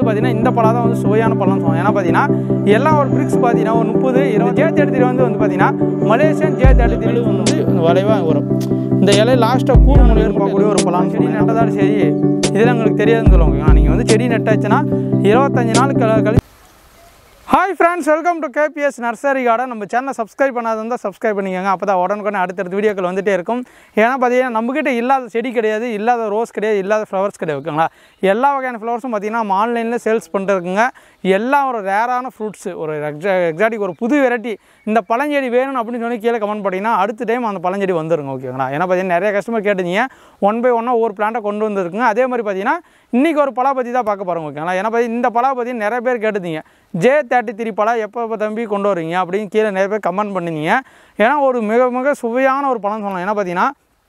பார்த்தீங்கன்னா இந்த பழம் தான் வந்து சுவையான பழம்னு சொல்லுவோம் ஏன்னா பார்த்தீங்கன்னா எல்லாம் ஒரு பிரிக்ஸ் பார்த்தீங்கன்னா ஒரு முப்பது இருபது ஜே தேர்ட்டி த்ரீ வந்து வந்து பார்த்தீங்கன்னா மலேசியன் ஜே தேர்ட்டி த்ரீ வந்து வளைவாக வரும் இந்த இலை லாஸ்ட்டாக கூறு மொழியில் போகக்கூடிய ஒரு பழம் செடி நட்டதாலும் சரி இதெல்லாம் உங்களுக்கு தெரியாதுன்னு சொல்லுவாங்க நீங்கள் வந்து செடி நட்டாச்சுன்னா இருபத்தஞ்சு நாள் கழி கழி hi friends welcome to KPS nursery garden நம்ம சேனலை சப்ஸ்கிரைப் பண்ணாத இருந்தால் சப்ஸ்கிரைப் பண்ணிக்கோங்க அப்போ தான் உடனுக்குடனே அடுத்தடுத்த வீடியோக்கள் வந்துட்டே இருக்கும் ஏன்னா பார்த்தீங்கன்னா நம்மக்கிட்ட இல்லாத செடி கிடையாது இல்லாத ரோஸ் கிடையாது இல்லாத ஃப்ளவர்ஸ் கிடையாது ஓகேங்களா எல்லா வகையான ஃப்ளவர்ஸும் பார்த்தீங்கன்னா நம்ம ஆன்லைனில் சேல்ஸ் பண்ணிட்டுருக்குங்க எல்லாம் ஒரு ரேரான ஃப்ரூட்ஸு ஒரு எக்ஸா எக்ஸாட்டிக் ஒரு புது வெரைட்டி இந்த பழஞ்செடி வேணும் அப்படின்னு சொல்லி கீழே கமெண்ட் பண்ணிங்கன்னா அடுத்த டைம் அந்த பழஞ்செடி வந்துருங்க ஓகேங்களா ஏன்னா பார்த்தீங்கன்னா நிறைய கஸ்டமர் கேட்டுங்க ஒன் பை ஒன்னாக ஒவ்வொரு பிளான்ட்டை கொண்டு வந்துருக்குங்க அதே மாதிரி பார்த்தீங்கன்னா இன்றைக்கி ஒரு பழா பற்றி தான் பார்க்க போகிறோம் ஓகேங்களா ஏன்னா பார்த்தீங்கன்னா இந்த பழா பற்றி நிறைய பேர் கேட்டுதீங்க ஜே தேர்ட்டி த்ரீ பழம் எப்போ எப்போ தம்பி கொண்டு வருவீங்க அப்படின்னு கீழே நிறைய பேர் கமெண்ட் பண்ணிங்க ஏன்னா ஒரு மிக மிக சுவையான ஒரு பழம் சொல்லலாம் ஏன்னா பார்த்தீங்கன்னா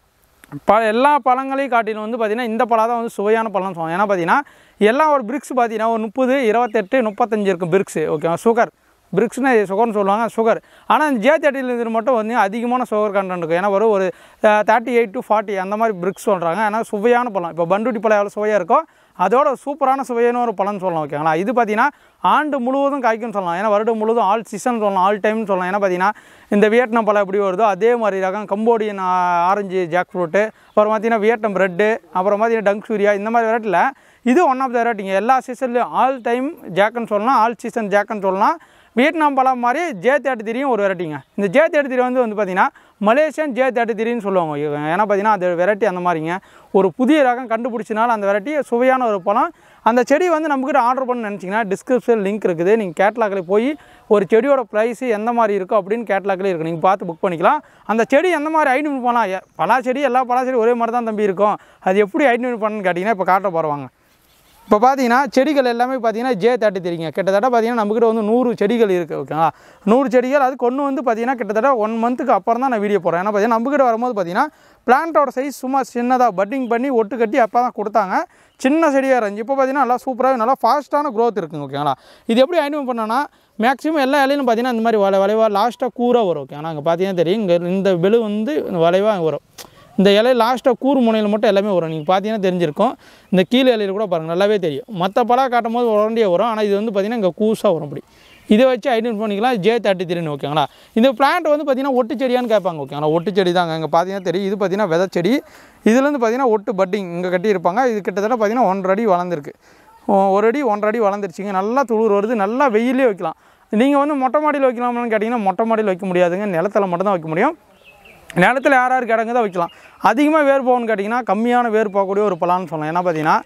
ப எல்லா பழங்களையும் காட்டிலும் வந்து பார்த்திங்கன்னா இந்த பழம் தான் வந்து சுவையான பழம் சொல்லலாம் ஏன்னா பார்த்தீங்கன்னா எல்லாம் ஒரு பிரிக்ஸ் பார்த்தீங்கன்னா ஒரு முப்பது இருபத்தெட்டு முப்பத்தஞ்சு இருக்கும் பிரிக்ஸ் ஓகேவா சுகர் பிரிக்ஸ்னா சுகர்னு சொல்லுவாங்க சுகர் ஆனால் இந்த ஜே தேர்ட்டியில் இது மட்டும் வந்து அதிகமான சுகர் கண்டென்ட் இருக்கும் ஏன்னா ஒரு ஒரு தேர்ட்டி எயிட் டு ஃபார்ட்டி அந்த மாதிரி பிரிக்ஸ் சொல்கிறாங்க ஏன்னா சுவையான பழம் இப்போ பண்டுட்டி பழம் எவ்வளோ சுவையாக இருக்கோ அதோட சூப்பரான சுவையான ஒரு பழம்னு சொல்லலாம் ஓகேங்களா இது பார்த்தீங்கன்னா ஆண்டு முழுவதும் காய்க்கும்னு சொல்லலாம் ஏன்னா வருடம் முழுவதும் ஆல் சீசன் சொல்லலாம் ஆல் டைம்னு சொல்லலாம் ஏன்னா பார்த்தீங்கன்னா இந்த வியட்நாம் பழம் எப்படி வருதோ அதே மாதிரி ரகம் கம்போடியன் ஆரஞ்சு ஜாக் ஃப்ரூட்டு அப்புறம் பார்த்தீங்கன்னா வியட்நாம் ரெட்டு அப்புறம் பார்த்தீங்கன்னா டங்க் சூரியா இந்த மாதிரி வெரைட்டியில் இது ஒன் ஆஃப் த வெரைட்டிங்க எல்லா சீசன்லையும் ஆல் டைம் ஜாக்குன்னு சொல்லலாம் ஆல் சீசன் ஜாக்குன்னு சொல்லலாம் வியட்நாம் பழம் மாதிரி ஜே தேர்ட்டி த்ரீயும் ஒரு வெரைட்டிங்க இந்த ஜே தேர்ட்டி த்ரீ வந்து வந்து பார்த்தீங்கன்னா மலேசியன் ஜே தேர்ட்டி த்ரீன்னு சொல்லுவாங்க இவங்க. ஏன்னா பார்த்தீங்கன்னா அது வெரைட்டி அந்த மாதிரிங்க ஒரு புதிய ரகம் கண்டுபிடிச்சனால அந்த வெரைட்டி சுவையான ஒரு பழம் அந்த செடி வந்து நம்மக்கிட்ட ஆர்டர் பண்ண நினச்சிங்கன்னா டிஸ்கிரிப்ஷன் லிங்க் இருக்குது நீங்கள் கேட்லாக்கில் போய் ஒரு செடியோட ப்ரைஸு எந்த மாதிரி இருக்கும் அப்படின்னு கேட்லாக்கில் இருக்குது நீங்கள் பார்த்து புக் பண்ணிக்கலாம் அந்த செடி எந்த மாதிரி ஐடென்டிஃபை பண்ணலாம் எ- பலா செடி எல்லா பலா செடி ஒரே மாதிரி தான் தம்பி இருக்கும் அது எப்படி ஐடென்டிஃபை பண்ணணும்னு கேட்டிங்கன்னா இப்போ காட்ட போகிறவாங்க இப்போ பார்த்தீங்கன்னா செடிகள் எல்லாமே பார்த்தீங்கன்னா ஜே தேர்ட்டி தெரியுங்க கிட்டத்தட்ட பார்த்தீங்கன்னா நம்மக்கிட்ட வந்து நூறு செடிகள் இருக்குது ஓகேங்களா நூறு செடிகள் அது கொண்டு வந்து பார்த்தீங்கன்னா கிட்டத்தட்ட ஒன் மந்த்துக்கு அப்புறம் தான் நான் வீடியோ போடுறேன் ஏன்னா பார்த்தீங்கன்னா நம்மக்கிட்ட வரும்போது பார்த்தீங்கன்னா பிளான்ட்டோட சைஸ் சும்மா சின்னதாக பட்டிங் பண்ணி ஒட்டு கட்டி அப்போ தான் கொடுத்தாங்க சின்ன செடியாக இருந்துச்சு இப்போ பார்த்தீங்கன்னா நல்லா சூப்பராக நல்லா ஃபாஸ்ட்டான growth இருக்குங்க ஓகேங்களா இது எப்படி ஐடென்டிஃபை பண்ணோன்னா மேக்ஸிமம் எல்லா இலையிலும் பார்த்தீங்கன்னா இந்த மாதிரி வளை வளைவாக லாஸ்ட்டாக கூராக வரும் ஓகே ஆனால் அங்கே பார்த்தீங்கன்னா தெரியும் இங்கே இந்த பெலு வந்து வளைவாக வரும் இந்த இலை லாஸ்ட்டாக கூறு முனையில் மட்டும் எல்லாமே வரும் நீங்கள் பார்த்தீங்கன்னா தெரிஞ்சிருக்கும் இந்த கீழே இலையில் கூட பாருங்கள் நல்லாவே தெரியும் மற்ற பழம் காட்டும் போது உடனே வரும் ஆனால் இது வந்து பார்த்திங்கன்னா இங்கே கூஸாக வரும் அப்படி இதை வச்சு ஐடென்டிஃபை பண்ணிக்கலாம் ஜே தேர்ட்டி த்ரீன்னு ஓகேங்களா இந்த பிளான்ட் வந்து பார்த்திங்கன்னா ஒட்டு செடியான்னு கேட்பாங்க ஓகேங்களா ஒட்டு செடி தாங்க இங்கே பார்த்தீங்கன்னா தெரியும் இது பார்த்திங்கன்னா விதை செடி இதுலேருந்து பார்த்திங்கன்னா ஒட்டு பட்டிங் இங்கே கட்டியிருப்பாங்க இது கிட்டத்தட்ட பார்த்திங்கன்னா ஒன்றரை அடி வளர்ந்துருக்கு ஒ- ஒரு அடி ஒன்றரை அடி வளர்ந்துருச்சுங்க நல்லா துளிர் வருது நல்லா வெயிலே வைக்கலாம் நீங்கள் வந்து மொட்டை மாடியில் வைக்கலாமான்னு கேட்டிங்கன்னா மொட்டை மாடியில் வைக்க முடியாதுங்க நிலத்தில் மட்டும் தான் வைக்க முடியும் நிலத்தில் யார் யாருக்கு இடங்க தான் வைக்கலாம் அதிகமாக வேர் போகணும்னு கேட்டிங்கன்னா கம்மியான வேர் போகக்கூடிய ஒரு பழம்னு சொல்லலாம் ஏன்னா பார்த்தீங்கன்னா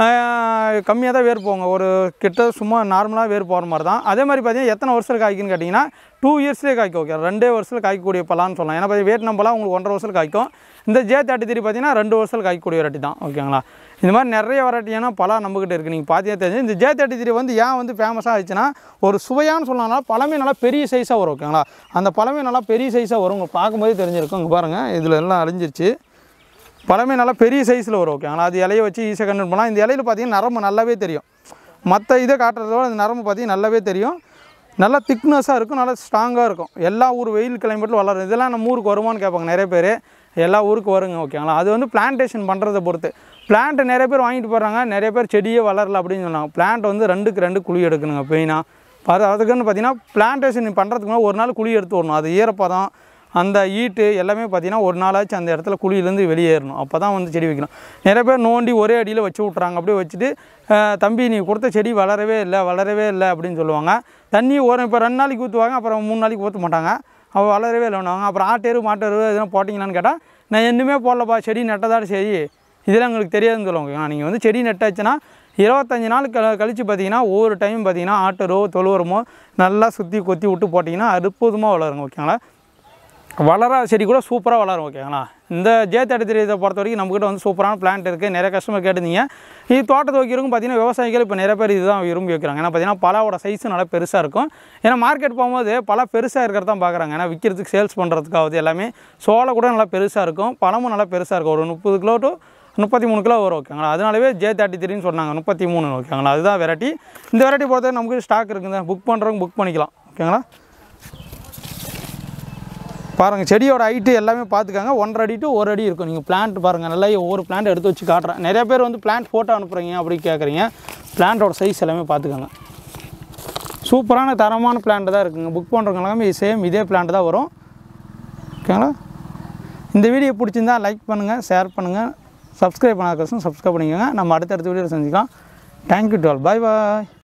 கம்மியாக தான் வேர் போங்க ஒரு கிட்ட சும்மா நார்மலாக வேர் போகிற மாதிரி தான் அதே மாதிரி பார்த்தீங்கன்னா எத்தனை வருஷத்தில் காய்க்குன்னு கேட்டிங்கன்னா டூ இயர்ஸ்லேயே காய்க்கும் ஓகே ரெண்டே வருஷத்தில் காய்க்கக்கூடிய பழம்னு சொல்லலாம் ஏன்னா பார்த்தீங்கன்னா வியட்நாம் பழம் உங்களுக்கு ஒன்றரை வருஷத்தில் காய்க்கும் இந்த ஜே தேர்ட்டி த்ரீ பார்த்தீங்கன்னா ரெண்டு வருஷத்தில் காய்க்கக்கூடிய வெரைட்டி தான் ஓகேங்களா இந்த மாதிரி நிறைய வெரைட்டியான பழம் நம்மக்கிட்ட இருக்குது நீங்கள் பார்த்தீங்கன்னா தெரிஞ்சு இந்த ஜே தேர்ட்டி த்ரீ வந்து ஏன் வந்து ஃபேமஸாக ஆயிடுச்சுன்னா ஒரு சுவையான்னு சொல்லலாம் பழமே நல்லா பெரிய சைஸாக வரும் ஓகேங்களா அந்த பழமே நல்லா பெரிய சைஸாக வரும் உங்களுக்கு பார்க்கும்போதே தெரிஞ்சிருக்கும் இங்கே பாருங்கள் இதில் எல்லாம் அழிஞ்சிருச்சு பழமே நல்லா பெரிய சைஸில் வரும் ஓகேங்களா அது இலையை வச்சு ஈஸியாக கண்டு பண்ணலாம் இந்த இலையில் பார்த்தீங்கன்னா நரம்பு நல்லாவே தெரியும் மற்ற இதை காட்டுறதோட இந்த நரம்பு பார்த்தீங்கன்னா நல்லாவே தெரியும் நல்லா திக்னஸாக இருக்கும் நல்லா ஸ்ட்ராங்காக இருக்கும் எல்லா ஊர் வெயில் கிளைமேட்டில் வளரும் இதெல்லாம் நம்ம ஊருக்கு வருமான்னு கேட்பாங்க நிறைய பேர் எல்லா ஊருக்கு வருங்க ஓகேங்களா அது வந்து பிளான்டேஷன் பண்ணுறதை பொறுத்து பிளான்ட் நிறைய பேர் வாங்கிட்டு போகிறாங்க நிறைய பேர் செடியே வளரல அப்படின்னு சொன்னாங்க பிளான்ட் வந்து ரெண்டுக்கு ரெண்டு குழி எடுக்கணுங்க பெயினாக அது அதுக்குன்னு பார்த்தீங்கன்னா பிளான்டேஷன் பண்ணுறதுக்கு முன்னாடி ஒரு நாள் குழி எடுத்து வரணும் அது ஈரப்பதம் அந்த ஈட்டு எல்லாமே பார்த்தீங்கன்னா ஒரு நாளாச்சும் அந்த இடத்துல குழியிலேருந்து வெளியேறணும் அப்போ தான் வந்து செடி வைக்கணும் நிறைய பேர் நோண்டி ஒரே அடியில் வச்சு விட்றாங்க அப்படியே வச்சுட்டு அஹ், தம்பி நீ கொடுத்த செடி வளரவே இல்லை வளரவே இல்லை அப்படின்னு சொல்லுவாங்க தண்ணி ஒரு இப்போ ரெண்டு நாளைக்கு ஊற்றுவாங்க அப்புறம் மூணு நாளைக்கு ஊற்ற மாட்டாங்க அவள் வளரவே இல்லைன்னுவாங்க அப்புறம் ஆட்டேரு மாட்டேரு எதுனா போட்டிங்களான்னு கேட்டால் நான் இன்னுமே போடலப்பா செடி நட்டதாட சரி இதெல்லாம் எங்களுக்கு தெரியாதுன்னு சொல்லுவாங்க நீங்கள் வந்து செடி நட்டாச்சுன்னா இருபத்தஞ்சி நாள் க கழித்து பார்த்தீங்கன்னா ஒவ்வொரு டைம் பார்த்தீங்கன்னா ஆட்டரோ தொழுவரமோ நல்லா சுற்றி கொத்தி விட்டு போட்டிங்கன்னா அற்புதமாக வளருங்க ஓகேங்களா வளராத செடி கூட சூப்பராக வளரும் ஓகேங்களா இந்த ஜே தேர்ட்டி த்ரீ இதை பொறுத்த வரைக்கும் நம்மக்கிட்ட வந்து சூப்பரான பிளான்ட் இருக்குது நிறைய கஸ்டமர் கேட்டிருந்தீங்க இது தோட்டத்தை வைக்கிறவங்க பார்த்தீங்கன்னா விவசாயிகள் இப்போ நிறைய பேர் இதுதான் விரும்பி வைக்கிறாங்க ஏன்னா பார்த்தீங்கன்னா பலாவோட சைஸும் நல்லா பெருசாக இருக்கும் ஏன்னா மார்க்கெட் போகும்போது பழம் பெருசாக இருக்கிறது தான் பார்க்குறாங்க ஏன்னா விற்கிறதுக்கு சேல்ஸ் பண்ணுறதுக்காவது எல்லாமே சோளை கூட நல்லா பெருசாக இருக்கும் பழமும் நல்லா பெருசாக இருக்கும் ஒரு முப்பது கிலோ டு முப்பத்தி மூணு கிலோ வரும் ஓகேங்களா அதனாலவே ஜே தேர்ட்டி த்ரீன்னு சொன்னாங்க முப்பத்தி மூணு ஓகேங்களா அதுதான் வெரைட்டி இந்த வெரைட்டி பொறுத்தவரை நமக்கு ஸ்டாக் இருக்குங்க புக் பண்ணுறவங்க புக் பண்ணிக்கலாம் ஓகேங்களா பாருங்கள் செடியோட ஹைட்டு எல்லாமே பார்த்துக்காங்க ஒன்றரை அடி டு ஒரு அடி இருக்கும் நீங்கள் பிளான்ட் பாருங்கள் நல்லா ஒவ்வொரு பிளான்ட் எடுத்து வச்சு காட்டுறேன் நிறைய பேர் வந்து பிளான்ட் ஃபோட்டோ அனுப்புகிறீங்க அப்படி கேட்குறீங்க பிளான்ட்டோட சைஸ் எல்லாமே பார்த்துக்கோங்க சூப்பரான தரமான பிளான்ட் தான் இருக்குங்க புக் பண்ணுறவங்க எல்லாமே சேம் இதே பிளான்ட் தான் வரும் ஓகேங்களா இந்த வீடியோ பிடிச்சிருந்தா லைக் பண்ணுங்கள் ஷேர் பண்ணுங்கள் சப்ஸ்கிரைப் பண்ணாத சப்ஸ்கிரைப் பண்ணிக்கோங்க நம்ம அடுத்தடுத்த வீடியோவில் செஞ்சுக்கலாம் தேங்க்யூ டுவெல் பாய் பாய்